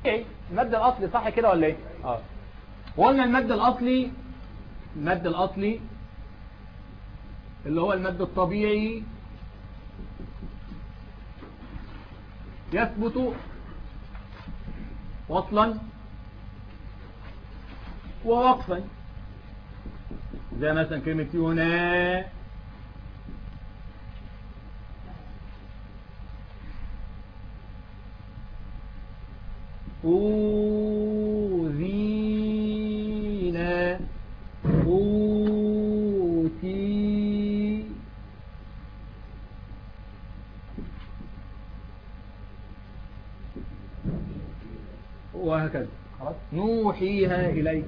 ايه المد الاصلي صح كده ولا ايه اه وقلنا المد الاصلي المد الاصلي اللي هو المد الطبيعي يثبت وصلا ووقفا زي مثلا كلمة يونا أوذينا أوتي وهكذا خلاص نوحيها إليك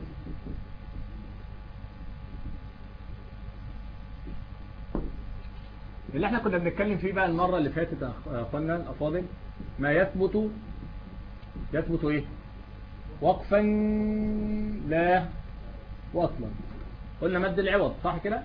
اللي احنا كنا بنتكلم فيه بقى المرة اللي فاتت يا اخوانا الافاضل ما يثبت يثبت ايه وقفا لا وصلا قلنا مد العوض صح كده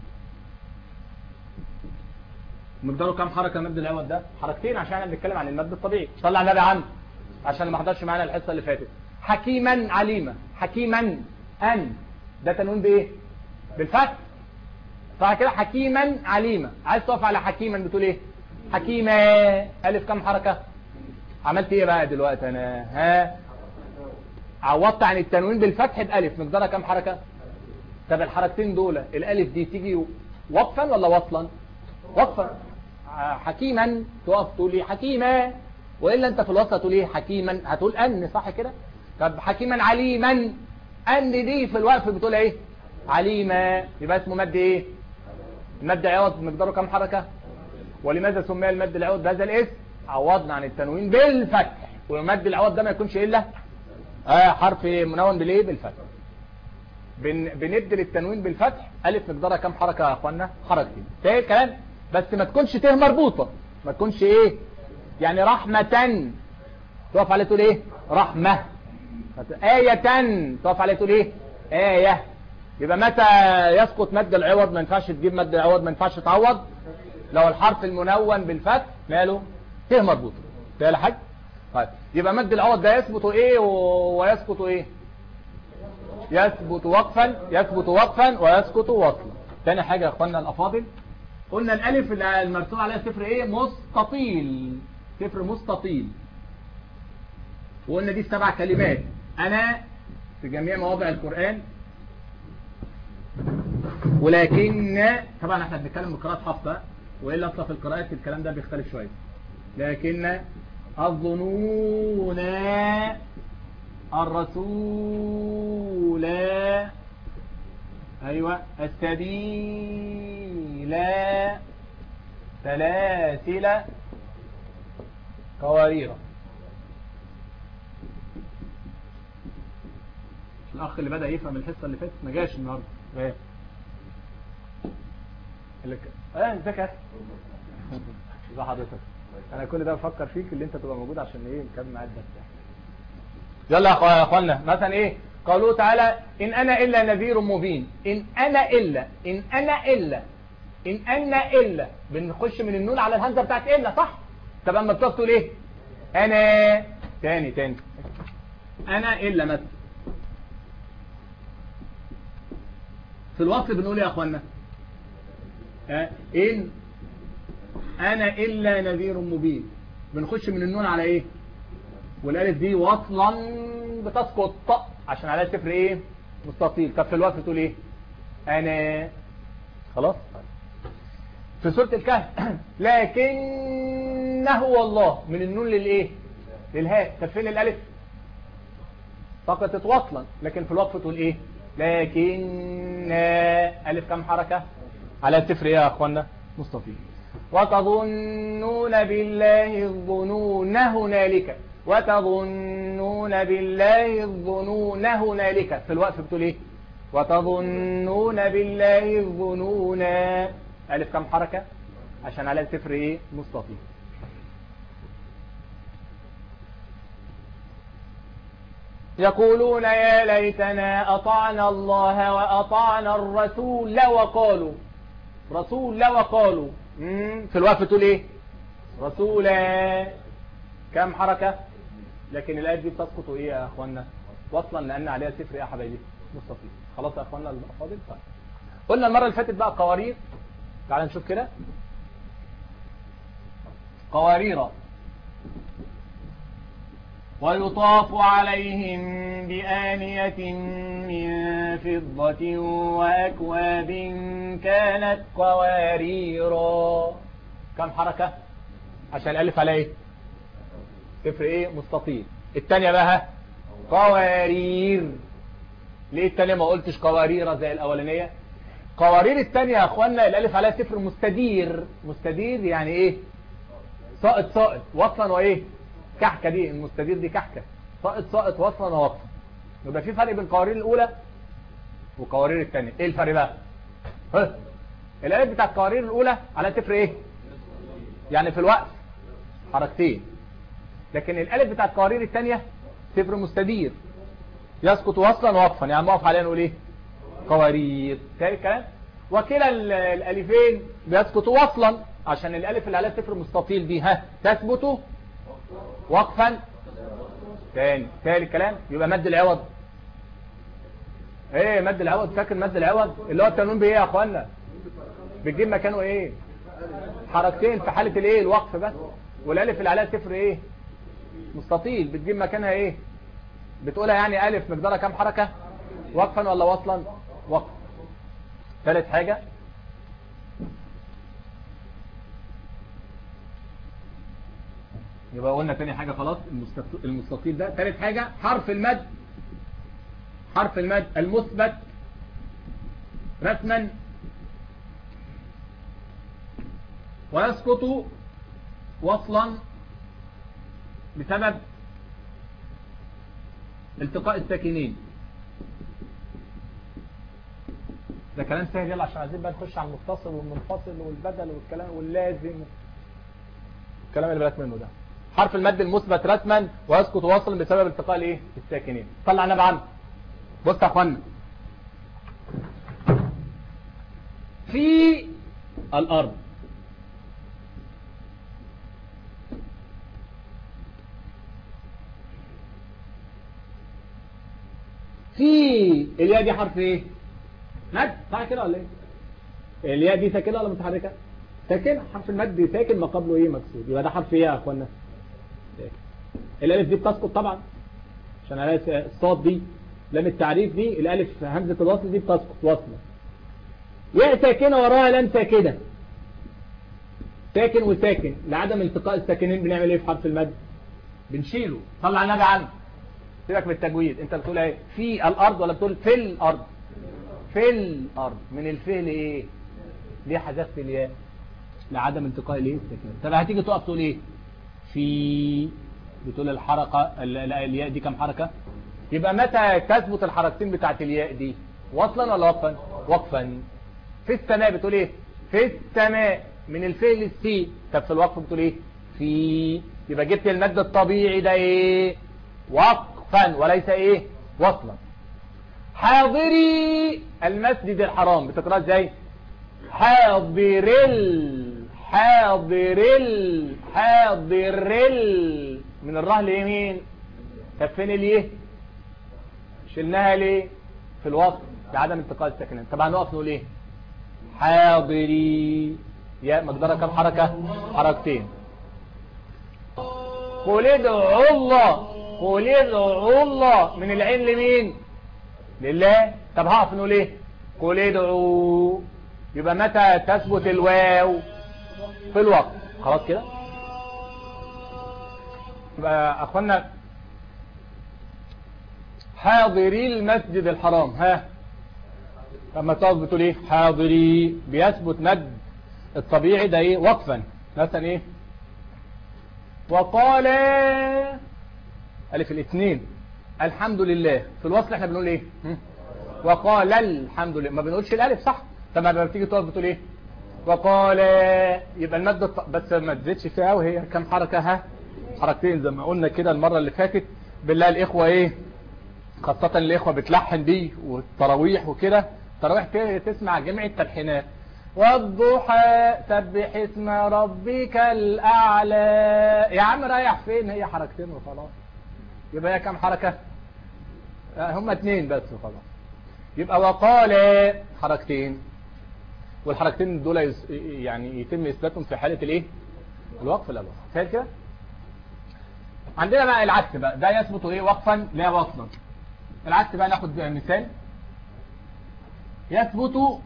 مقداره كام حركة مد العوض ده حركتين عشان احنا بنتكلم عن المد الطبيعي صلى على النبي عم عشان ما حضرش معانا الحصة اللي فاتت حكيما عليما حكيما ان ده تنوين بايه بالفتح صح كده حكيما عليما عايز تقف على حكيما بتقول ايه حكيمة الف كام حركة عملت ايه بقى دلوقتي انا ها عوضت عن التنوين بالفتح بألف مقدارها كام حركة طب الحركتين دول الالف دي تيجي وقفا ولا وصلا وقفا حكيما تقف تقول لي حكيمة وإلا انت في الوسط تقول ايه حكيما هتقول ان صح كده طب حكيما عليما ان دي في الوقف بتقول ايه عليما يبقى اسمه مد ايه المد عوض مقداره كام حركة ولماذا سمي المد العوض بهذا الاسم عوضنا عن التنوين بالفتح والمد العوض ده ما يكونش الا آه حرف منون بالايه بالفتح بن بنبدل التنوين بالفتح الف مقدارها كام حركة يا اخوانا حركتين ده الكلام بس ما تكونش ته مربوطة ما تكونش ايه يعني رحمة تقف عليه تقول ايه رحمة آية تقف عليه تقول ايه آية يبقى متى يسقط مد العوض ما ينفعش تجيب مد العوض ما ينفعش تعوض لو الحرف المنون بالفتح ماله ته مربوطه ده الحاج طيب يبقى مد العوض ده يثبت ايه ويسقط ايه يثبت وقفا يثبت وقفا ويسقط وصلا تاني حاجة يا اخوانا الافاضل قلنا الالف اللي المرسوم عليها صفر ايه مستطيل صفر مستطيل وقلنا دي سبع كلمات انا في جميع مواضع القرآن ولكن طبعا احنا بنتكلم بقراءة حفصة وإلا أصلا في القراءات الكلام ده بيختلف شوية لكن الظنون الرسول أيوة السبيل سلاسل قوارير الأخ اللي بدأ يفهم الحصة اللي فاتت ما جاش النهاردة ايه لك اه ازيك يا ازي حضرتك انا كل ده بفكر فيك اللي انت تبقى موجود عشان ايه نكمل معاك بس يلا يا اخوانا مثلا ايه قالوا تعالى ان انا الا نذير مبين ان انا الا ان انا الا ان انا الا بنخش من النون على الهمزه بتاعت الا صح طب اما بتقف تقول ايه انا تاني تاني انا الا مثلا في الوصف بنقول يا اخوانا إن أنا إلا نذير مبين بنخش من النون على إيه والألف دي وصلا بتسقط عشان عليها صفر إيه مستطيل طب في الوقت تقول إيه أنا خلاص في سورة الكهف لكنه هو الله من النون للإيه للهاء طب فين الألف سقطت وصلا لكن في الوقف تقول إيه لكن ألف كم حركة على صفر ايه يا اخوانا مستطيل وتظنون بالله الظنون هنالك وتظنون بالله الظنون هنالك في الوقف بتقول ايه وتظنون بالله الظنون الف كم حركة عشان على صفر ايه مستطيل يقولون يا ليتنا أطعنا الله وأطعنا الرسول وقالوا رسول وقالوا في الوقف تقول ايه رسولا كم حركة لكن الالف دي بتسقط ايه يا اخوانا وصلا لان عليها صفر ايه يا حبايبي مستطيل خلاص يا اخوانا الافاضل طيب قلنا المره اللي فاتت بقى قوارير تعال نشوف كده قوارير ويطاف عليهم بآنية من فضة وأكواب كانت قواريرا كم حركة عشان الألف على ايه صفر ايه مستطيل التانية بقى قوارير ليه التانية ما قلتش قوارير زي الأولانية قوارير التانية يا أخوانا الألف عليها صفر مستدير مستدير يعني ايه ساقط ساقط وصلا وايه كحكة دي المستدير دي كحكة ساقط ساقط وصلا ووقفا يبقى في فرق بين القوارير الأولى والقوارير الثانية ايه الفرق بقى ها الالف بتاع القوارير الأولى على صفر ايه يعني في الوقت حركتين لكن الالف بتاع القوارير الثانية صفر مستدير يسقط وصلا ووقفا يعني نقف عليها نقول ايه قوارير تاني الكلام وكلا الالفين بيسقطوا وصلا عشان الالف اللي عليها صفر مستطيل دي ها تثبت وقفا تاني تاني الكلام يبقى مد العوض ايه مد العوض فاكر مد العوض اللي هو التنوين بايه يا اخوانا بتجيب مكانه ايه حركتين في حالة الايه الوقف بس والالف اللي عليها صفر ايه مستطيل بتجيب مكانها ايه بتقولها يعني الف مقدارها كام حركة وقفا ولا وصلا وقف ثالث حاجة يبقى قلنا تاني حاجة خلاص المستطيل ده ثالث حاجة حرف المد حرف المد المثبت رسما ويسقط وصلا بسبب التقاء الساكنين ده كلام سهل يلا عشان عايزين بقى نخش على المتصل والمنفصل والبدل والكلام واللازم الكلام اللي بالك منه ده حرف المد المثبت رسما ويسقط وصلا بسبب التقاء الايه الساكنين طلع النبي عنه بص يا اخوانا في الارض في الياء دي حرف ايه مد صح كده ولا ايه الياء دي ساكنه ولا متحركه ساكنه حرف المد ساكن ما قبله ايه مكسور يبقى ده حرف ايه يا اخوانا الالف دي بتسقط طبعا عشان عليها الصاد دي لام التعريف دي الالف همزه الوصل دي بتسقط وصلا ياء ساكنه وراها لام ساكنه ساكن وساكن لعدم التقاء الساكنين بنعمل ايه في حرف المد بنشيله طلع النبي عنه سيبك من التجويد انت بتقول ايه في الارض ولا بتقول في الارض في الارض من الفعل ايه ليه حذفت الياء لعدم التقاء الايه الساكنين طب هتيجي تقف تقول ايه في بتقول الحركه الياء دي كم حركه يبقى متى تثبت الحركتين بتاعت الياء دي وصلا ولا وقفا وقفا في السماء بتقول ايه في السماء من الفعل السي طب في الوقف بتقول ايه في يبقى جبت المد الطبيعي ده ايه وقفا وليس ايه وصلا حاضري المسجد الحرام بتقرأ ازاي حاضر ال حاضر ال حاضر ال من الره ليمين طب فين اليه شلناها ليه في الوصف بعدم انتقال الساكنين طب هنقف نقول ايه حاضري يا مقدارها كم حركة حركتين قل ادعوا الله قل ادعوا الله من العين لمين لله طب هقف نقول ايه قل ادعوا يبقى متى تثبت الواو في الوقت خلاص كده يبقى اخوانا حاضري المسجد الحرام ها لما تقف بتقول ايه حاضري بيثبت مد الطبيعي ده ايه وقفا مثلا ايه وقال الف الاثنين الحمد لله في الوصل احنا بنقول ايه وقال الحمد لله ما بنقولش الالف صح طب لما بتيجي تقف بتقول ايه وقال يبقى المد الط... بس ما تزيدش فيها قوي هي كام حركه ها حركتين زي ما قلنا كده المره اللي فاتت بالله الاخوه ايه خاصة الإخوة بتلحن دي والتراويح وكده تراويح تسمع جمع التلحينات والضحى سبح اسم ربك الأعلى يا عم رايح فين هي حركتين وخلاص يبقى هي كام حركة هم اتنين بس خلاص يبقى وقال حركتين والحركتين دول يس... يعني يتم اثباتهم في حالة الايه الوقف لا الوقف فاهم كده عندنا بقى العكس بقى ده يثبت ايه وقفا لا وصلا العكس بقى ناخد مثال يثبت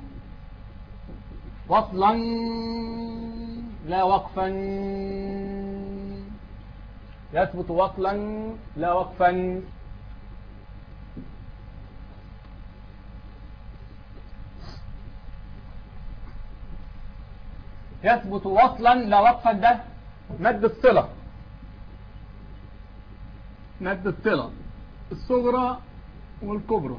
وصلا لا وقفا يثبت وصلا لا وقفا يثبت وصلا لا وقفا ده مد الصلة مد الصلة الصغرى والكبرى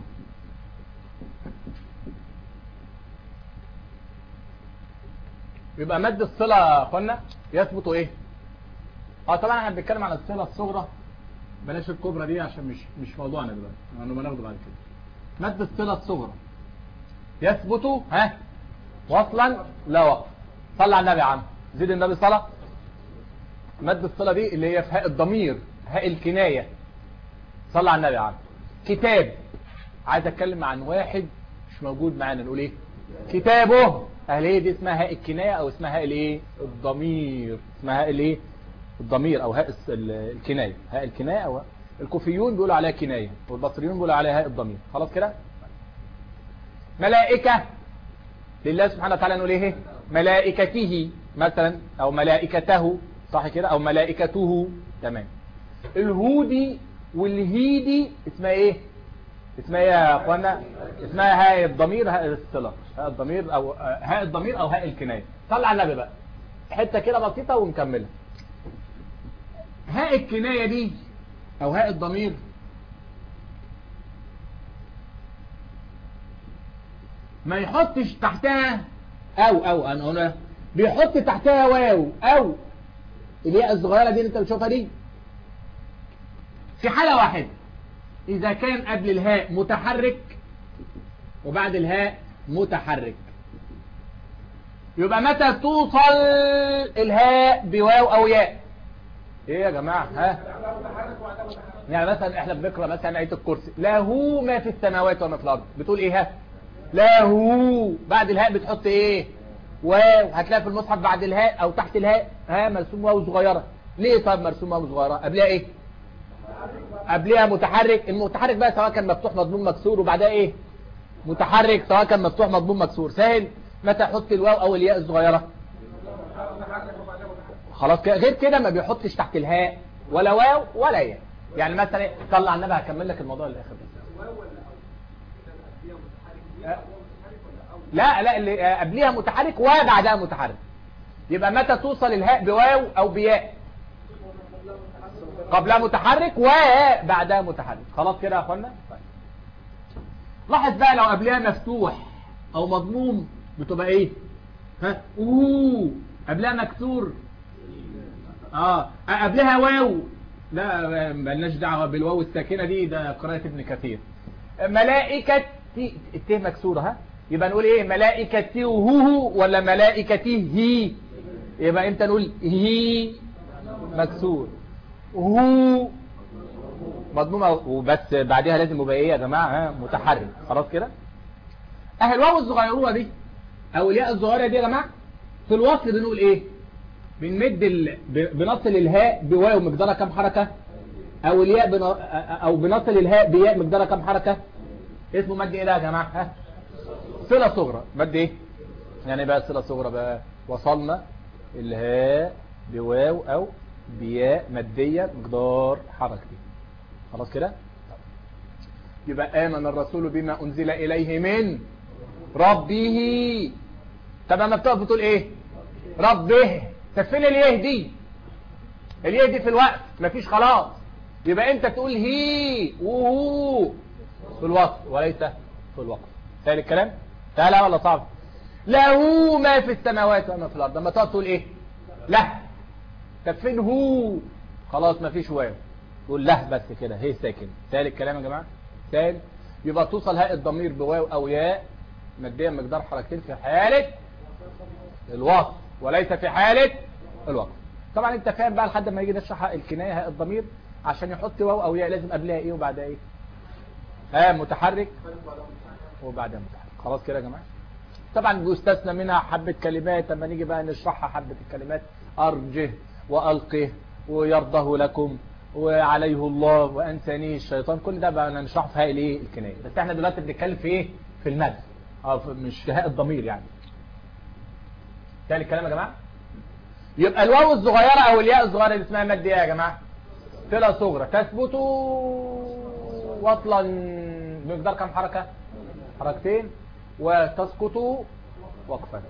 يبقى مد الصلة يا اخوانا يثبت ايه اه طبعا احنا بنتكلم عن الصلة الصغرى بلاش الكبرى دي عشان مش مش موضوعنا دلوقتي لانه بناخده بعد كده مد الصلة الصغرى يثبت ها وصلا لا وقف صلى على النبي يا عم زيد النبي صلاة مد الصلة دي اللي هي في هاء الضمير هاء الكناية صلى على النبي يا عم كتاب عايز اتكلم عن واحد مش موجود معانا نقول ايه كتابه اهل ايه دي اسمها هاء الكناية او اسمها هاء الايه الضمير اسمها هاء الايه الضمير او هاء الس- ال- الكناية هاء الكناية او الكوفيون بيقولوا عليها كناية والبصريون بيقولوا عليها هاء الضمير خلاص كده ملائكة لله سبحانه وتعالى نقول ايه ملائكته مثلا او ملائكته صح كده او ملائكته تمام الهودي والهيدي اسمها ايه اسمها ايه يا اخوانا اسمها هاء الضمير هاء الصله هاء الضمير او هاء الضمير او هاء الكنايه صلى على النبي بقى حته كده بسيطه ونكملها هاء الكنايه دي او هاء الضمير ما يحطش تحتها او او انا هنا بيحط تحتها واو او الياء الصغيره دي اللي انت بتشوفها دي في حاله واحده اذا كان قبل الهاء متحرك وبعد الهاء متحرك يبقى متى توصل الهاء بواو او ياء ايه يا جماعه ها يعني مثلا احنا بنقرا مثلا ايه الكرسي له ما في السماوات وما في الارض بتقول ايه ها له بعد الهاء بتحط ايه واو هتلاقي في المصحف بعد الهاء او تحت الهاء ها مرسوم واو صغيره ليه طب مرسوم واو صغيره قبلها ايه قبلها متحرك المتحرك بقى سواء كان مفتوح مضموم مكسور وبعدها ايه متحرك سواء كان مفتوح مضموم مكسور سهل متى احط الواو او الياء الصغيره خلاص كده غير كده ما بيحطش تحت الهاء ولا واو ولا ياء يعني مثلا إيه؟ صلى على النبي هكمل لك الموضوع الاخر بس لا لا اللي آه، قبلها متحرك وبعدها متحرك يبقى متى توصل الهاء بواو او بياء قبلها متحرك وبعدها متحرك خلاص كده يا اخوانا طيب. لاحظ بقى لو قبلها مفتوح او مضموم بتبقى ايه ها اوه قبلها مكسور اه قبلها واو لا مالناش دعوه بالواو الساكنه دي ده قراءه ابن كثير ملائكه تي الت مكسوره ها يبقى نقول ايه ملائكته ولا ملائكته يبقى امتى نقول هي مكسور هو مضمومه وبس بعدها لازم يبقى ايه يا جماعه ها متحرك خلاص كده اهي الواو الصغيره دي او الياء الصغيره دي يا جماعه في الوصل بنقول ايه بنمد ال... ب- بنصل الهاء بواو مقدارها كام حركه او الياء بن... او بنصل الهاء بياء مقدارها كام حركه اسمه مد ايه ده يا جماعه ها صله صغرى مد ايه يعني بقى صله صغرى بقى وصلنا الهاء بواو او بياء ماديه مقدار حركتين خلاص كده يبقى آمن الرسول بما أنزل إليه من ربه طب لما بتقف بتقول إيه ربه طب فين اليه دي اليه دي في الوقت مفيش خلاص يبقى أنت تقول هي وهو في الوقت وليس في الوقت سهل الكلام سهل ولا صعب له ما في السماوات وما في الأرض لما تقعد تقول إيه له طب فين هو خلاص مفيش واو تقول له بس كده هي ساكن سهل الكلام يا جماعه سهل يبقى توصل هاء الضمير بواو او ياء ماديا مقدار حركتين في حاله الوصف وليس في حاله الوقف طبعا انت فاهم بقى لحد ما يجي نشرح الكنايه هاء الضمير عشان يحط واو او ياء لازم قبلها ايه وبعدها ايه اه متحرك وبعدها متحرك خلاص كده يا جماعه طبعا بيستثنى منها حبة كلمات لما نيجي بقى نشرحها حبة الكلمات أرجه وألقه ويرضه لكم وعليه الله وأنسانيه الشيطان كل ده بقى نشرحه في هاء الايه الكناية بس احنا دلوقتي بنتكلم في ايه في المد اه في- مش في هاء الضمير يعني تاني الكلام يا جماعة يبقى الواو الصغيرة او الياء الصغيرة اللي اسمها مد ايه يا جماعة صلة صغرى تثبت وصلا بمقدار كم حركة حركتين وتسقط وقفا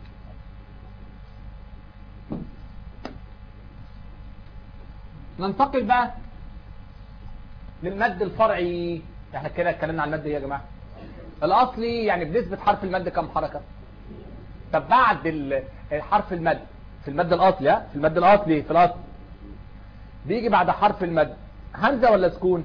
ننتقل بقى للمد الفرعي احنا كده اتكلمنا عن المد ايه يا جماعه الاصلي يعني بنسبه حرف المد كم حركه طب بعد ال- الحرف المد في المد الاصلي ها في المد الاصلي في الاصل بيجي بعد حرف المد همزه ولا سكون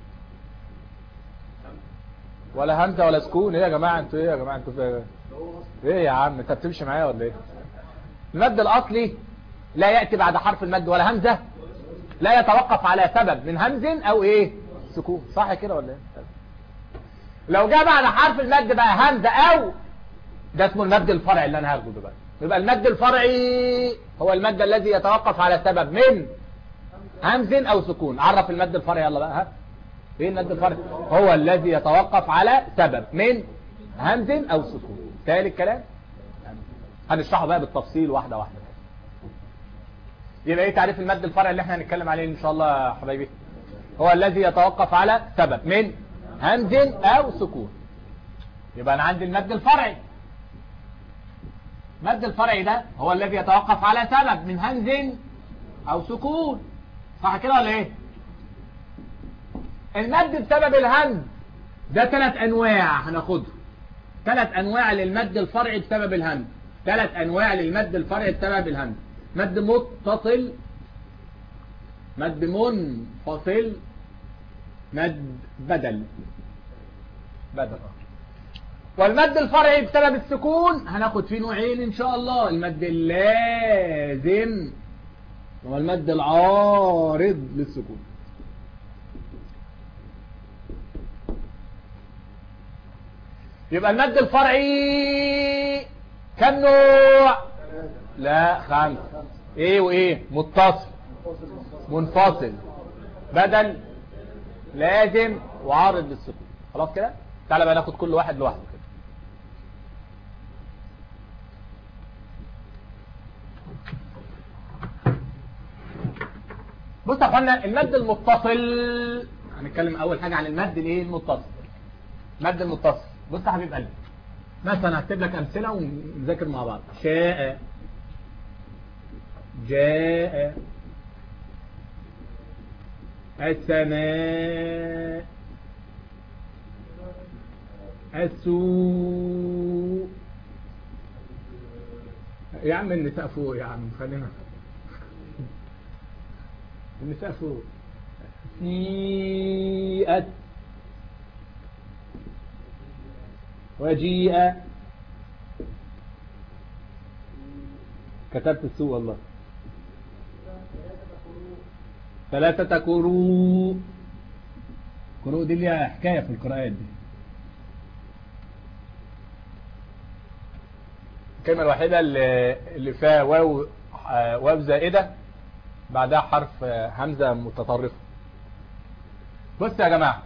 ولا همزه ولا سكون ايه يا جماعه انتوا ايه يا جماعه انتوا في ايه يا عم انت بتمشي معايا ولا ايه المد الاصلي لا ياتي بعد حرف المد ولا همزه لا يتوقف على سبب من همز او ايه سكون صح كده ولا ايه لو جاء بعد حرف المد بقى همزه او ده اسمه المد الفرعي اللي انا هاخده دلوقتي يبقى المد الفرعي هو المد الذي يتوقف على سبب من همز او سكون عرف المد الفرعي يلا بقى ها ايه المد الفرعي هو الذي يتوقف على سبب من همز او سكون تالي الكلام هنشرحه بقى بالتفصيل واحده واحده يبقى ايه تعريف المد الفرعي اللي احنا هنتكلم عليه ان شاء الله يا حبايبي هو الذي يتوقف على سبب من همز او سكون يبقى انا عندي المد الفرعي المد الفرعي ده هو الذي يتوقف على سبب من همز او سكون صح كده ولا ايه المد بسبب الهمز ده ثلاث انواع هناخدها ثلاث انواع للمد الفرعي بسبب الهمز ثلاث انواع للمد الفرعي بسبب الهمز مد متصل مد منفصل مد بدل بدل والمد الفرعي بسبب السكون هناخد فيه نوعين ان شاء الله المد اللازم والمد العارض للسكون يبقى المد الفرعي كم نوع لا خمسة ايه وايه متصل منفصل بدل لازم وعارض للسكون خلاص كده تعالى بقى ناخد كل واحد لوحده كده بص يا اخوانا المد المتصل هنتكلم اول حاجه عن المد الايه المتصل المد المتصل بص يا حبيب قلبي مثلا هكتب لك امثله ونذاكر مع بعض شاء جاء السماء السوء يا عم النساء فوق يا عم خلينا النساء فوق سيئت وجيء كتبت السوء والله ثلاثة كرو كرو دي ليها حكاية في القراءات دي الكلمة الوحيدة اللي اللي فيها واو آه، واو زائدة بعدها حرف آه، همزة متطرفة بص يا جماعة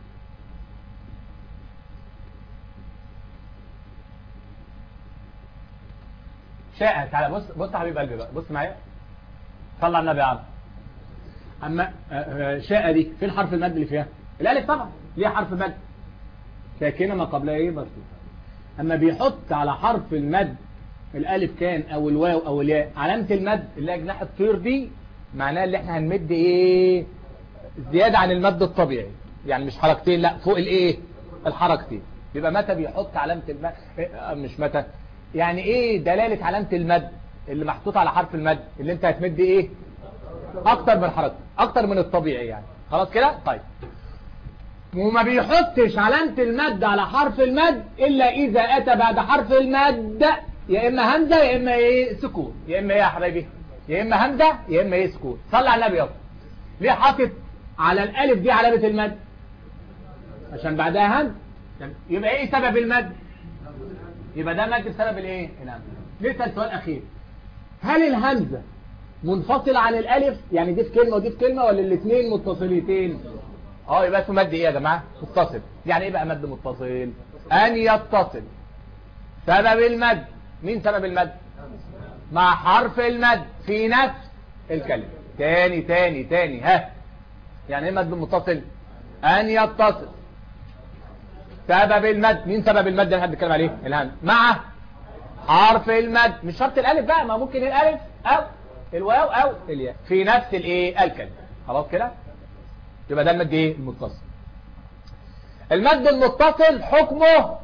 شاء تعالى بص بص يا حبيب قلبي بقى بص معايا صلى على النبي يا عم اما آه، آه، شاء دي فين حرف المد اللي فيها الالف طبعا ليها حرف مد ساكنه ما قبلها ايه مفتوح اما بيحط على حرف المد الالف كان او الواو او الياء علامه المد اللي هي جناح الطير دي معناها اللي احنا هنمد ايه زياده عن المد الطبيعي يعني مش حركتين لا فوق الايه الحركتين يبقى متى بيحط علامه المد إيه، آه، مش متى يعني ايه دلاله علامه المد اللي محطوط على حرف المد اللي انت هتمد ايه اكتر من حركه اكتر من الطبيعي يعني خلاص كده طيب وما بيحطش علامة المد على حرف المد إلا إذا أتى بعد حرف المد يا إما همزة يا إما إيه سكون يا إما إيه يا حبايبي يا إما همزة يا إما إيه سكون صلى على النبي يلا ليه حاطط على الالف دي علامة المد عشان بعدها همز يبقى ايه سبب المد يبقى ده مد بسبب الايه الهمزه نسال سؤال اخير هل الهمزه منفصله عن الالف يعني دي في كلمه ودي في كلمه ولا الاثنين متصلتين اه يبقى اسمه مد ايه يا جماعه متصل يعني ايه بقى مد متصل ان يتصل سبب المد مين سبب المد مع حرف المد في نفس الكلمه تاني تاني تاني ها يعني ايه مد متصل ان يتصل سبب المد مين سبب المد اللي احنا بنتكلم عليه الهمز مع حرف المد مش شرط الالف بقى ما ممكن الالف او الواو او الياء في نفس الايه الكلمه خلاص كده يبقى ده المد ايه المتصل المد المتصل حكمه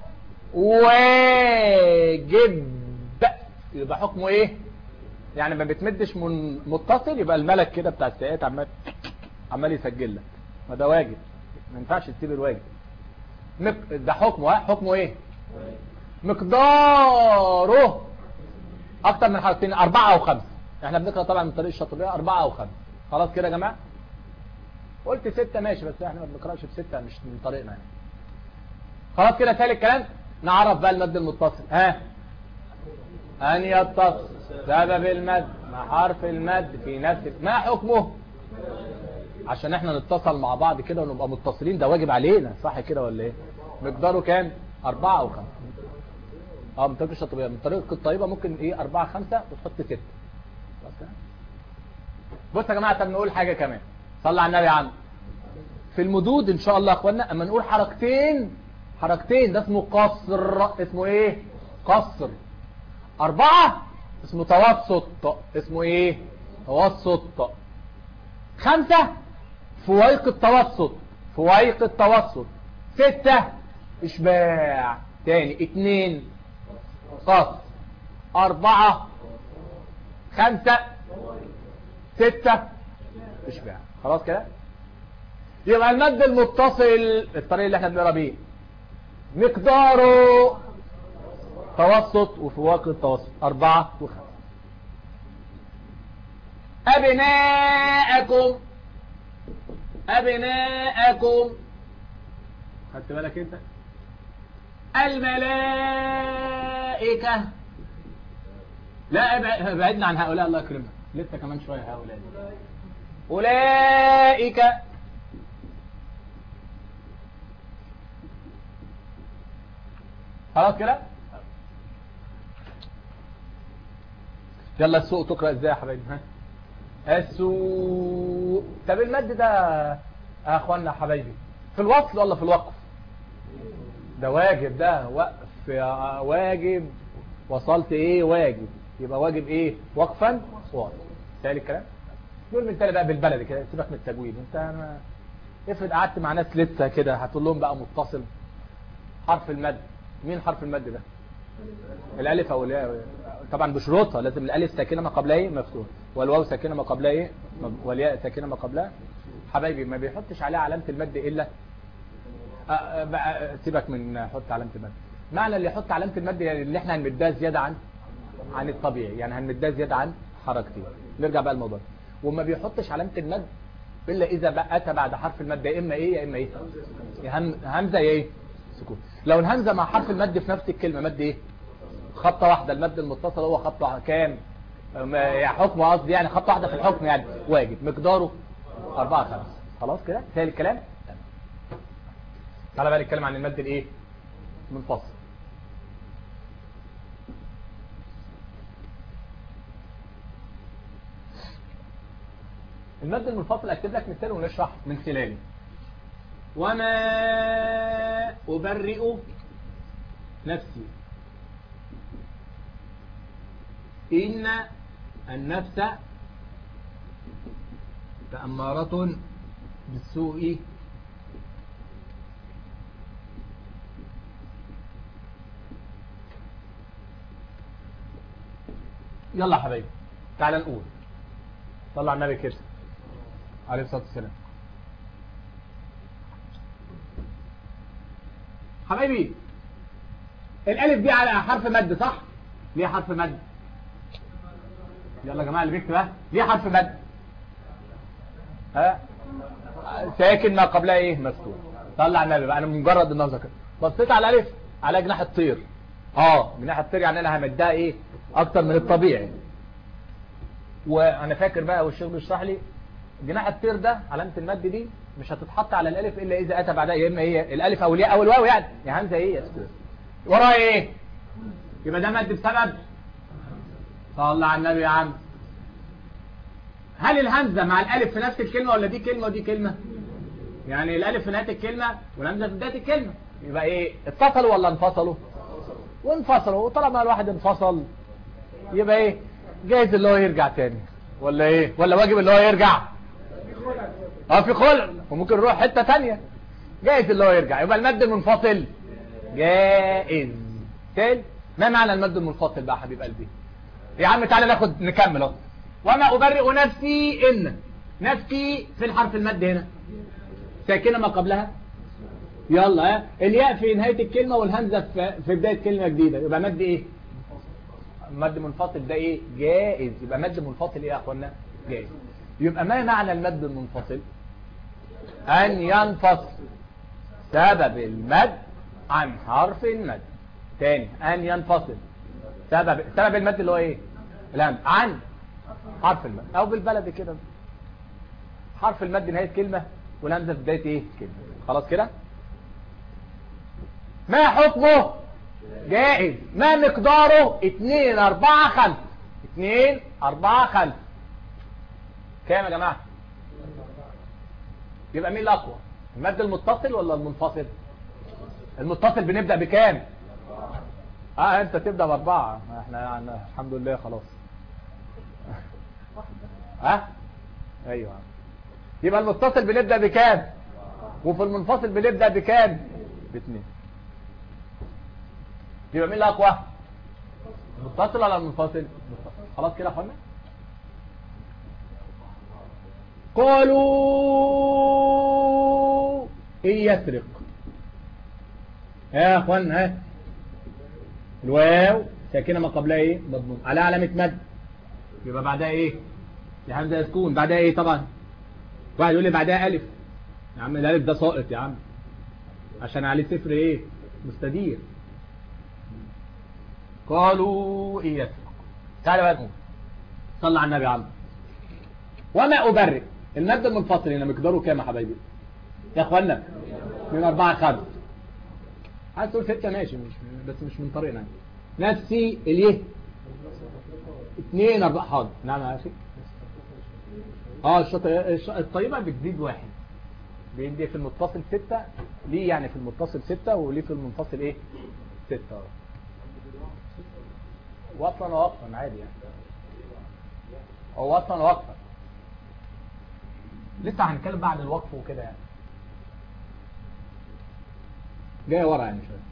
واجب يبقى حكمه ايه يعني ما بتمدش من متصل يبقى الملك كده بتاع السيئات عمال عمال يسجل لك ما ده واجب ما ينفعش تسيب الواجب مق... ده حكمه ها حكمه ايه مقداره اكتر من حركتين اربعة او خمسة احنا بنقرأ طبعا من طريق الشاطبية اربعة او خمسة خلاص كده يا جماعة قلت ستة ماشي بس احنا ما بنقرأش بستة مش من طريقنا يعني خلاص كده ثالث كلام نعرف بقى المد المتصل ها ان يتصل سبب المد مع حرف المد في نفس ما حكمه عشان احنا نتصل مع بعض كده ونبقى متصلين ده واجب علينا صح كده ولا ايه مقداره كام أربعة أو خمسة اه من طريق الشطبية من طريق الطيبة ممكن ايه أربعة خمسة وتحط ستة بص يا جماعة طب نقول حاجة كمان صلى على النبي يا عم في المدود ان شاء الله يا اخوانا اما نقول حركتين حركتين ده اسمه قصر اسمه ايه قصر أربعة اسمه توسط اسمه ايه توسط خمسة فويق التوسط فويق التوسط ستة اشباع تاني اتنين قص اربعة خمسة ستة اشباع خلاص كده يبقى المد المتصل الطريق اللي احنا بنقرا بيه مقداره توسط وفواق التوسط أربعة وخمسة أبناءكم أبناءكم خدت بالك أنت الملائكة لا ابعدنا عن هؤلاء الله يكرمك لسه كمان شوية هؤلاء أولئك خلاص كده يلا السوق تقرأ ازاي يا حبايبي ها السوق طب المد ده يا اخوانا يا حبايبي في الوصل ولا في الوقف ده واجب ده وقف يا واجب وصلت ايه واجب يبقى واجب ايه وقفا واصل تالي الكلام دول من تاني بقى بالبلدي كده سيبك من التجويد انت ما افرض قعدت مع ناس لسه كده هتقول لهم بقى متصل حرف المد مين حرف المد ده الالف او الياء طبعا بشروطها لازم الالف ساكنه ما قبلها ايه مفتوح والواو ساكنه ما قبلها ايه والياء ساكنه ما قبلها حبايبي ما بيحطش عليها علامه المد الا أه بقى سيبك من حط علامه المد معنى اللي يحط علامه المد يعني اللي احنا هنمدها زياده عن عن الطبيعي يعني هنمدها زياده عن حركتين نرجع بقى الموضوع وما بيحطش علامه المد الا اذا بقى اتى بعد حرف المد يا اما ايه يا اما ايه يا هم همزه يا ايه سكون لو الهمزه مع حرف المد في نفس الكلمه مد ايه خطه واحده المد المتصل هو خطه كام يا حكم قصدي يعني خطه واحده في الحكم يعني واجب مقداره 4 5 خلاص كده تاني الكلام تعالى بقى نتكلم عن المد الايه منفصل المد المنفصل اكتب لك مثال ونشرح من خلاله وما أبرئ نفسي إن النفس لأمارة بالسوء يلا حبايبي تعال نقول طلع النبي كده عليه الصلاة والسلام حبايبي الالف دي على حرف مد صح ليه حرف مد يلا يا جماعه اللي بيكتب ها ليه حرف مد ها ساكن ما قبلها ايه مفتوح طلع النبي بقى انا مجرد النظر كده بصيت على الالف على جناح الطير اه جناح الطير يعني انا همدها ايه اكتر من الطبيعي وانا فاكر بقى والشيخ بيشرح لي جناح الطير ده علامه المد دي مش هتتحط على الالف الا اذا اتى بعدها يا اما هي الالف او الياء او الواو يعني يا همزه ايه يا استاذ وراها ايه يبقى ده مد بسبب صلى على النبي يا عم هل الهمزه مع الالف في نفس الكلمه ولا دي كلمه ودي كلمه يعني الالف في نهايه الكلمه والهمزه في بدايه الكلمه يبقى ايه اتصلوا ولا انفصلوا وانفصلوا وطالما الواحد انفصل يبقى ايه جايز اللي هو يرجع تاني ولا ايه ولا واجب اللي هو يرجع اه في خلع وممكن نروح حته تانية جايز اللي هو يرجع يبقى المد المنفصل جائز تاني ما معنى المد المنفصل بقى حبيب قلبي يا عم تعالى ناخد نكمل اهو وما ابرئ نفسي ان نفسي في الحرف المد هنا ساكنه ما قبلها يلا ها الياء في نهايه الكلمه والهمزه في في بدايه كلمه جديده يبقى مد ايه مد منفصل ده ايه جائز يبقى مد منفصل ايه يا اخوانا جائز يبقى ما معنى المد المنفصل ان ينفصل سبب المد عن حرف المد تاني ان ينفصل سبب سبب المد اللي هو ايه الهمز عن حرف المد او بالبلدي كده حرف المد نهايه كلمه والهمزه في بدايه ايه كلمه خلاص كده ما حكمه جائز ما مقداره 2 4 5 2 4 5 كام يا جماعه يبقى مين الاقوى المد المتصل ولا المنفصل المتصل بنبدا بكام اه انت تبدا باربعه احنا يعني الحمد لله خلاص ها ايوه يبقى المتصل بنبدا بكام وفي المنفصل بنبدا بكام باثنين يبقى مين الاقوى المتصل ولا المنفصل متصل. خلاص كده يا اخوانا قالوا ان يسرق يا اخوان ها الواو ساكنه ما قبلها ايه مضمون على علامه مد يبقى بعدها ايه يا همزه يسكون بعدها ايه طبعا واحد يقول لي بعدها الف يا عم الالف ده ساقط يا عم عشان عليه صفر ايه مستدير قالوا إن يسرق تعالى بقى نقول صلى على النبي عم وما أبرئ المد المنفصل هنا مقداره كام يا حبايبي يا اخوانا من أربعة خمس عايز تقول ستة ماشي مش بس مش من طريقنا نفسي اليه اثنين أربعة حاضر نعم يا أخي اه الشط... الش- الطيبة بتزيد واحد بيدي في المتصل ستة ليه يعني في المتصل ستة وليه في المنفصل ايه ستة اه وصلا ووقفا عادي يعني هو وصلا ووقفا لسه هنتكلم بقى عن الوقف وكده يعني جاي ورا يعني شويه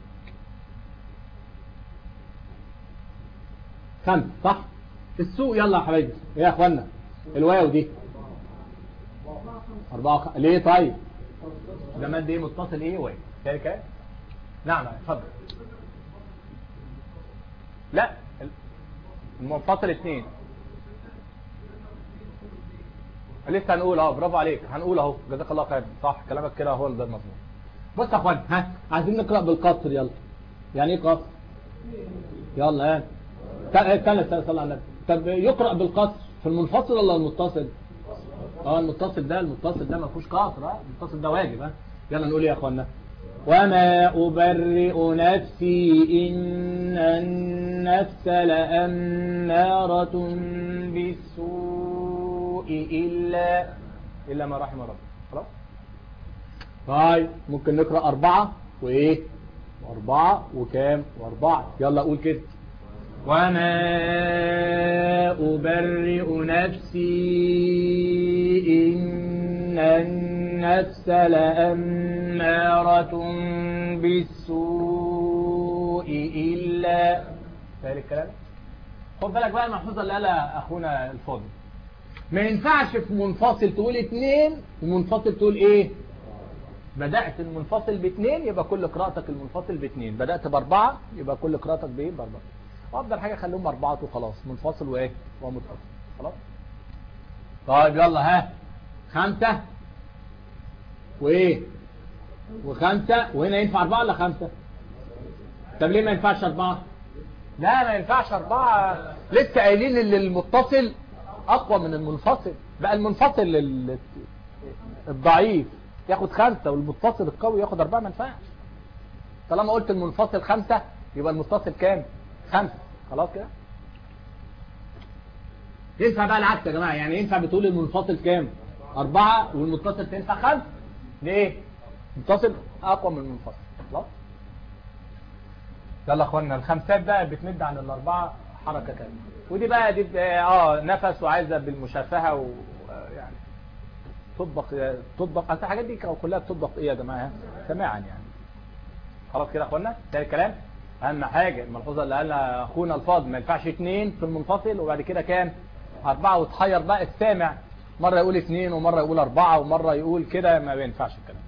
خمس صح السوق يلا يا حبايبي ايه يا اخوانا الواو دي أربعة وخ... ليه طيب ده مد ايه متصل ايه واو كده كده نعم اتفضل لا المنفصل اثنين لسه هنقول اهو برافو عليك هنقول اهو جزاك الله خير صح كلامك كده هو ده المظبوط بص يا اخوان ها عايزين نقرا بالقصر يلا يعني ايه قصر يلا ها استنى استنى صلى على النبي طب يقرا بالقصر في المنفصل ولا المتصل اه المتصل ده المتصل ده ما فيهوش قصر ها المتصل ده واجب ها يلا نقول ايه يا اخوانا وما أبرئ نفسي إن النفس لأمارة بالسوء إلا إلا ما رحم ربي خلاص طيب ممكن نقرأ أربعة وإيه وأربعة وكام وأربعة يلا قول كده وما أبرئ نفسي إن النفس لأمارة بالسوء إلا فاهم الكلام خد بالك بقى المحفوظة اللي قالها أخونا الفاضل ما ينفعش في منفصل تقول اتنين ومنفصل تقول ايه بدأت المنفصل باثنين يبقى كل قراءتك المنفصل باثنين بدأت باربعة يبقى كل قراءتك بايه باربعة وافضل حاجة خليهم اربعة وخلاص منفصل وايه ومتصل خلاص طيب يلا ها خمسة وايه وخمسة وهنا ينفع أربعة ولا خمسة طب ليه ما ينفعش أربعة لا ما ينفعش أربعة لسه قايلين ان المتصل أقوى من المنفصل بقى المنفصل لل- الضعيف ياخد خمسة والمتصل القوي ياخد أربعة ما ينفعش طالما قلت المنفصل خمسة يبقى المتصل كام خمسة خلاص كده ينفع بقى العكس يا جماعة يعني ينفع بتقول المنفصل كام أربعة والمتصل تنفع خمسة ليه المتصل أقوى من المنفصل خلاص يلا يا اخوانا الخمسات بقى بتمد عن الأربعة حركة كاملة ودي بقى دي اه نفس وعايزة بالمشافهة و يعني تطبق تطبق اصل الحاجات دي كلها بتطبق ايه يا جماعة سماعا يعني خلاص كده يا اخوانا ده الكلام اهم حاجة الملحوظة اللي قالها اخونا الفاضل ما ينفعش اتنين في المنفصل وبعد كده كام اربعة وتحير بقى السامع مرة يقول اتنين ومرة يقول اربعة ومرة يقول كده ما بينفعش الكلام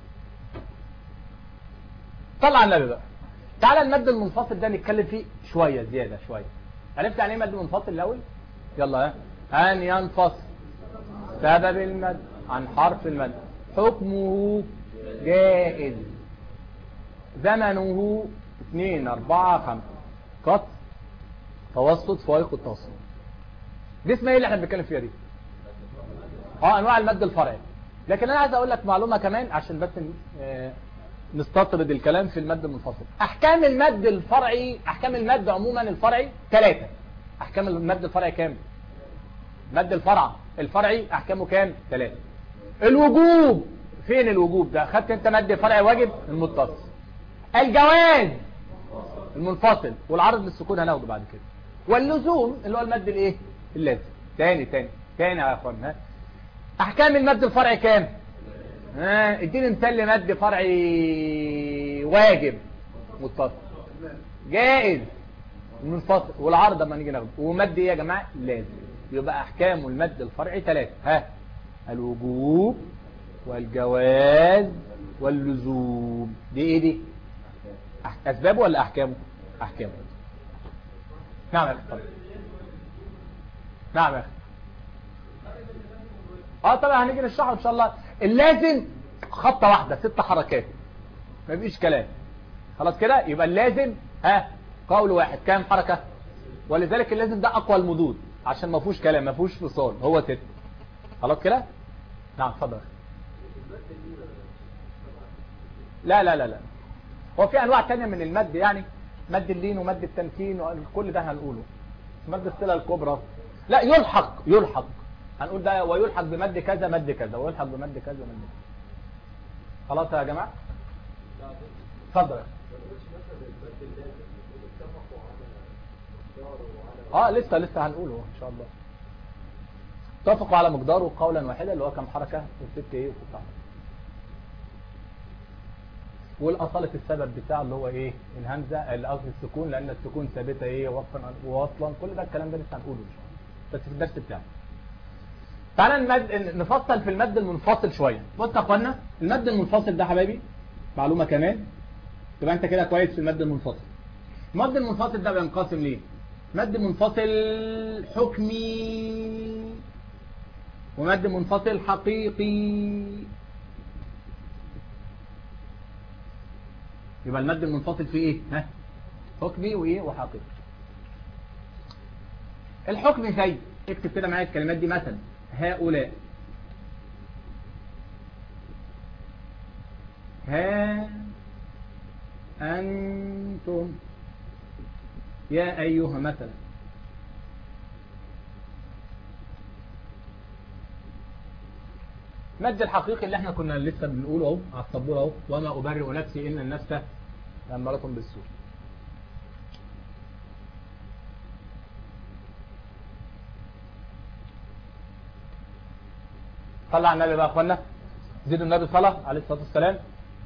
طلع النبي بقى تعالى المد المنفصل ده نتكلم فيه شوية زيادة شوية عرفت يعني ايه مد منفصل الاول يلا ها ان ينفصل سبب المد عن حرف المد حكمه جائز زمنه 2 4 5 قط توسط فائق التوسط دي اسمها ايه اللي احنا بنتكلم فيها دي اه انواع المد الفرعي لكن انا عايز اقول لك معلومه كمان عشان بس آه، نستطرد الكلام في المد المنفصل احكام المد الفرعي احكام المد عموما الفرعي ثلاثه احكام المد الفرعي كام مد الفرع الفرعي احكامه كام ثلاثه الوجوب فين الوجوب ده خدت انت مد فرعي واجب المتصل الجواز المنفصل والعرض للسكون هناخده بعد كده واللزوم اللي هو المد الايه اللازم تاني تاني تاني يا اخوان ها احكام المد الفرعي كام ها اديني مثال لمد فرعي واجب متصل جائز منفصل والعرض لما نيجي ناخده ومد ايه يا جماعه لازم يبقى احكام المد الفرعي ثلاثه ها الوجوب والجواز واللزوم دي ايه دي أح- اسبابه ولا احكامه احكامه نعم يا اخي اتفضل. نعم يا اخي اه طبعا هنيجي نشرحه ان شاء الله اللازم خطه واحده ست حركات ما فيش كلام خلاص كده يبقى اللازم ها قول واحد كام حركه ولذلك اللازم ده اقوى المدود عشان ما فيهوش كلام ما فيهوش فصال هو ست خلاص كده نعم اتفضل لا لا لا لا هو في انواع تانية من المد يعني مد اللين ومد التمكين وكل ده هنقوله مد الصله الكبرى لا يلحق يلحق هنقول ده ويلحق بمد كذا مد كذا ويلحق بمد كذا مد كذا خلاص يا جماعه اتفضل اه لسه لسه هنقوله ان شاء الله اتفقوا على مقداره قولا واحدا اللي هو كم حركه وست ايه وست حركه والاصاله السبب بتاعه اللي هو ايه الهمزه اللي قصدي السكون لان السكون ثابته ايه وصلا ووصلا كل ده الكلام ده لسه هنقوله ان شاء الله بس في الدرس بتاعنا تعالى المد... نفصل في المد المنفصل شويه بص يا اخوانا المد المنفصل ده حبايبي معلومه كمان تبقى انت كده كويس في المد المنفصل المد المنفصل ده بينقسم ليه مد منفصل حكمي ومد منفصل حقيقي يبقى المد المنفصل فيه ايه ها حكمي وايه وحقيقي الحكم زي اكتب كده معايا الكلمات دي مثلا هؤلاء ها أنتم يا أيها مثلا مد الحقيقي اللي احنا كنا لسه بنقوله اهو على السبوره اهو وما أبرئ نفسي إن النفس أمارة بالسوء صلى على النبي بقى يا اخوانا زيدوا النبي صلى عليه الصلاة والسلام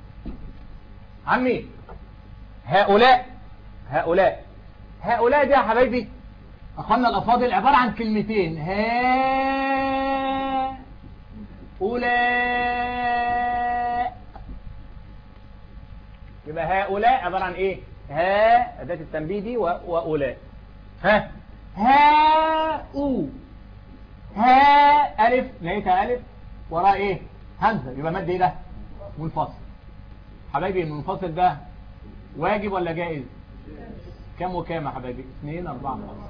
عمي هؤلاء هؤلاء هؤلاء دي يا حبايبي اخوانا الافاضل عبارة عن كلمتين ها أولاء يبقى هؤلاء عبارة عن ايه ها أداة التنبيه دي و- وأولاء ها هاء ها ألف لقيتها ألف وراء ايه همزة يبقى مد ايه ده منفصل حبايبي المنفصل ده واجب ولا جائز كم وكام يا حبايبي اثنين اربعة خمسة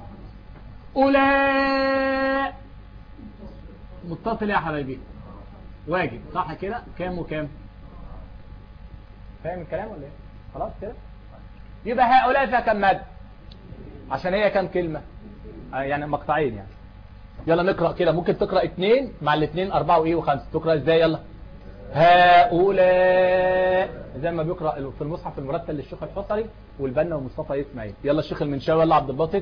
أولى متصل يا حبايبي واجب صح كده كام وكام فاهم الكلام ولا ايه خلاص كده يبقى هؤلاء فيها كم مد عشان هي كم كلمة آه يعني مقطعين يعني يلا نقرأ كده ممكن تقرأ اتنين مع الاتنين اربعة وايه وخمسة تقرأ ازاي يلا هؤلاء زي ما بيقرأ في المصحف المرتل للشيخ الحصري والبنا ومصطفى اسماعيل يلا الشيخ المنشاوي يلا عبد الباسط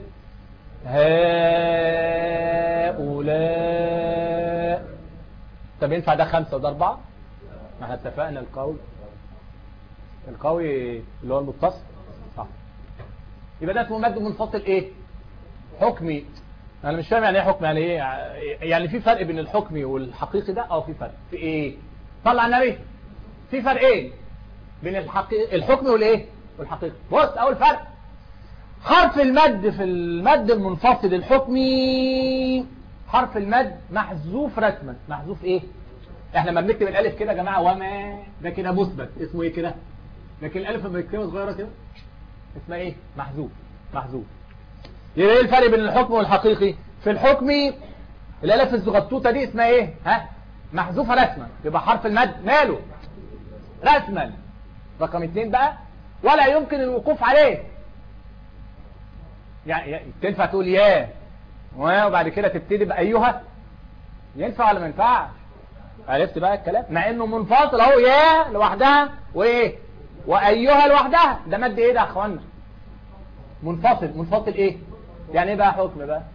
هؤلاء طب ينفع ده خمسة وده أربعة ما احنا اتفقنا القوي القوي اللي هو المتصل صح يبقى ده اسمه مد منفصل ايه حكمي انا مش فاهم يعني ايه حكم يعني ايه يعني في فرق بين الحكمي والحقيقي ده اه في فرق في ايه طلع النبي في فرقين بين الحقيقي الحكمي والايه والحقيقي بص اول فرق حرف المد في المد المنفصل الحكمي حرف المد محذوف رسما محذوف ايه احنا لما بنكتب الالف كده يا جماعه وما ده كده مثبت اسمه ايه كده لكن الالف لما بنكتبها صغيره كده اسمها ايه محذوف محذوف يبقى ايه الفرق بين الحكم والحقيقي في الحكمي الالف الزغطوطه دي اسمها ايه ها محذوفه رسما يبقى حرف المد ماله رسما رقم اتنين بقى ولا يمكن الوقوف عليه يعني تنفع تقول يا وبعد كده تبتدي بأيها ينفع ولا ما ينفعش عرفت بقى الكلام مع انه منفصل اهو يا لوحدها وايه وايها لوحدها ده مد ايه ده يا اخوانا منفصل منفصل ايه يعني ايه بقى حكم بقى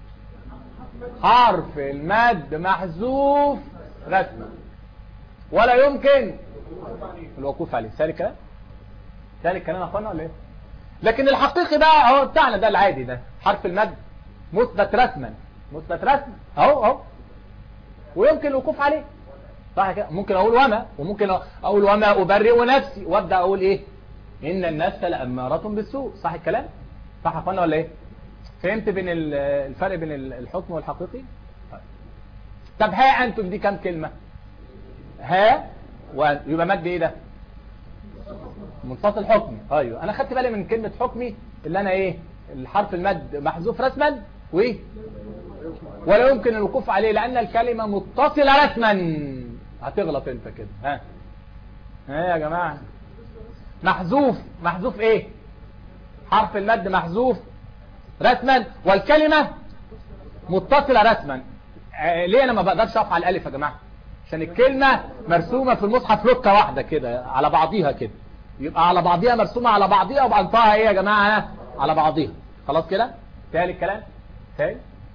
حرف المد محذوف رسما ولا يمكن الوقوف عليه سالك كلام سالك كلام يا اخوانا ولا ايه لكن الحقيقي بقى اهو بتاعنا ده العادي ده حرف المد مثبت رسما مثبت رسما اهو اهو ويمكن الوقوف عليه صح كده ممكن اقول وما وممكن اقول وما ابرئ نفسي وابدا اقول ايه ان النفس لاماره بالسوء صح الكلام صح يا اخوانا ولا ايه فهمت بين الفرق بين الحكم والحقيقي طب ها انتم دي كام كلمه ها ويبقى مد ايه ده منفصل حكمي ايوه انا خدت بالي من كلمه حكمي اللي انا ايه الحرف المد محذوف رسما وايه ولا يمكن الوقوف عليه لان الكلمه متصله رسما هتغلط انت كده ها ها يا جماعه محذوف محذوف ايه حرف المد محذوف رسما والكلمه متصله رسما ليه انا ما بقدرش اقف على الالف يا جماعه عشان الكلمه مرسومه في المصحف لوكه واحده كده على بعضيها كده يبقى على بعضيها مرسومة على بعضيها وبعنطها ايه يا جماعة على بعضيها خلاص كده تالي الكلام تالي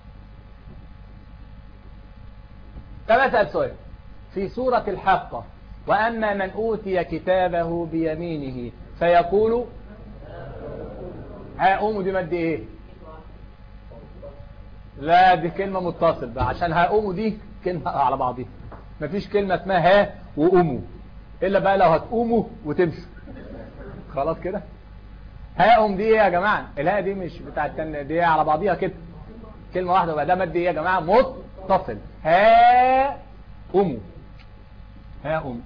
طب اسأل سؤال في سورة الحاقة وأما من أوتي كتابه بيمينه فيقول هاقوم دي مد ايه لا دي كلمة متصل بقى عشان هاقوم دي كلمة على بعضيها مفيش كلمة اسمها ها وقوموا إلا بقى لو هتقوموا وتمشوا خلاص كده هاقوم دي ايه يا جماعة الهاء دي مش بتاع التانية دي على بعضيها كده كلمة واحدة وبقى ده مد ايه يا جماعة متصل ها قوموا ها قوموا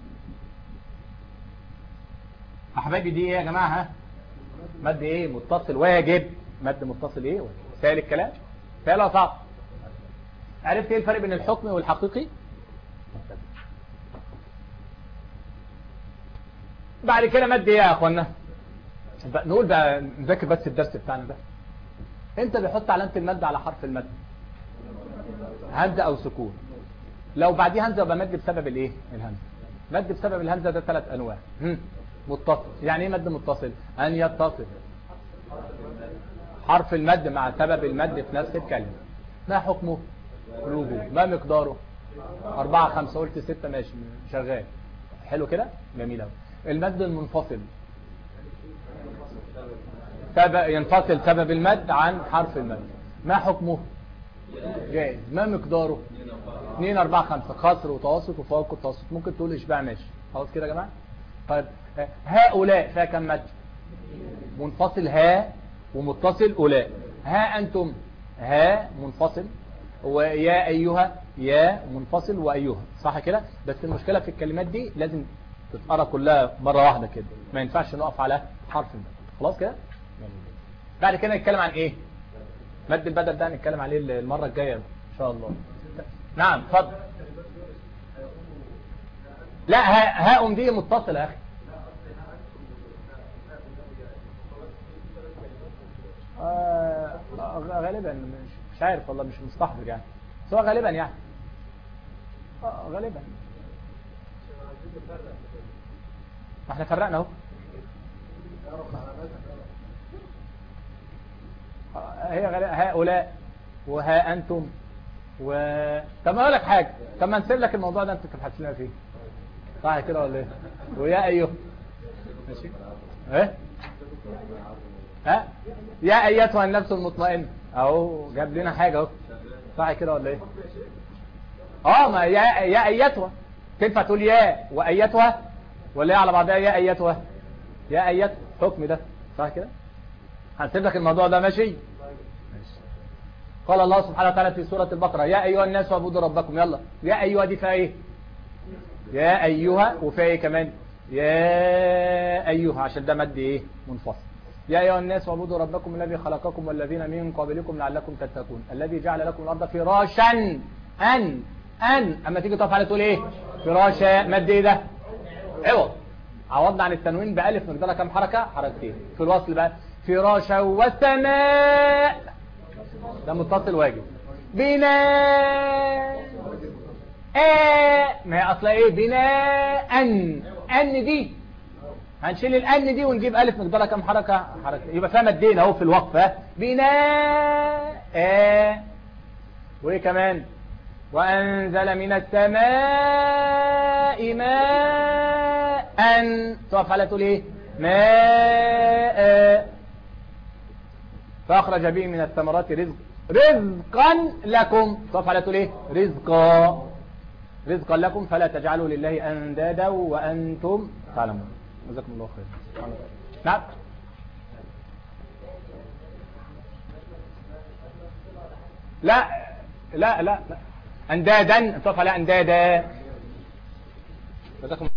احبابي دي ايه يا جماعة ها مد ايه متصل واجب مد متصل ايه سهل الكلام سهل ولا صعب عرفت ايه الفرق بين الحكم والحقيقي بعد كده مد ايه يا اخوانا نقول بقى نذاكر بس الدرس بتاعنا ده انت بيحط علامه المد على حرف المد همزه او سكون لو بعديه همزه يبقى مد بسبب الايه الهمزه مد بسبب الهمزه ده ثلاث انواع هم. متصل يعني ايه مد متصل ان يتصل حرف المد مع سبب المد في نفس الكلمه ما حكمه الوجوب ما مقداره أربعة خمسة قلت ستة ماشي شغال حلو كده جميل أوي المد المنفصل سبب ينفصل سبب المد عن حرف المد ما حكمه جائز ما مقداره 2 4 5 خصر وتوسط وفوق التوسط ممكن تقول اشباع ماشي خلاص كده يا جماعه طيب هؤلاء فيها كم مد منفصل ها ومتصل أولاء ها أنتم ها منفصل ويا أيها يا منفصل وأيها صح كده بس المشكلة في الكلمات دي لازم تتقرا كلها مرة واحدة كده ما ينفعش نقف على حرف المد خلاص كده بعد كده نتكلم عن ايه مد البدل ده نتكلم عليه المرة الجاية ان شاء الله نعم اتفضل لا ها هاء دي متصلة يا اخي آه غالبا مش, مش عارف والله مش مستحضر يعني بس هو غالبا يعني آه غالبا ما احنا فرقنا اهو هي غالبا هؤلاء وها انتم و طب ما اقول لك حاجه طب ما نسيب لك الموضوع ده انت تبحث لنا فيه صح كده ولا ايه ويا ايها ماشي ايه ها يا ايتها النفس المطمئنه اهو جاب لنا حاجه اهو صح كده ولا ايه اه ما يا يا ايتها تنفع تقول يا وايتها ولا ايه على بعضها يا ايتها يا ايتها حكم ده صح كده هنسيب لك الموضوع ده ماشي قال الله سبحانه وتعالى في سورة البقرة يا أيها الناس اعبدوا ربكم يلا يا أيها دي فيها إيه يا أيها وفيها إيه كمان يا أيها عشان ده مد إيه منفصل يا أيها الناس اعبدوا ربكم الذي خلقكم والذين من قبلكم لعلكم تتقون الذي جعل لكم الأرض فراشا أن أن أما تيجي تقف على تقول إيه فراشا مد إيه ده عوض عوضنا عن التنوين بألف مقدارها كام حركة حركتين في الوصل بقى فراشا والسماء ده متصل واجب بناء آه ما هي اصلا ايه بناء ان ان دي هنشيل الان دي ونجيب الف مقدارها كام حركه حركه يبقى فيها مدين اهو في الوقفه بناء آه وايه كمان وانزل من السماء ماء ان تقف على تقول ايه ماء فأخرج به من الثمرات رزق رزقا لكم تقف على تقول ايه رزقا رزقا لكم فلا تجعلوا لله أندادا وأنتم تعلمون جزاكم الله خير نعم لا لا لا لا أندادا تقف على أندادا جزاكم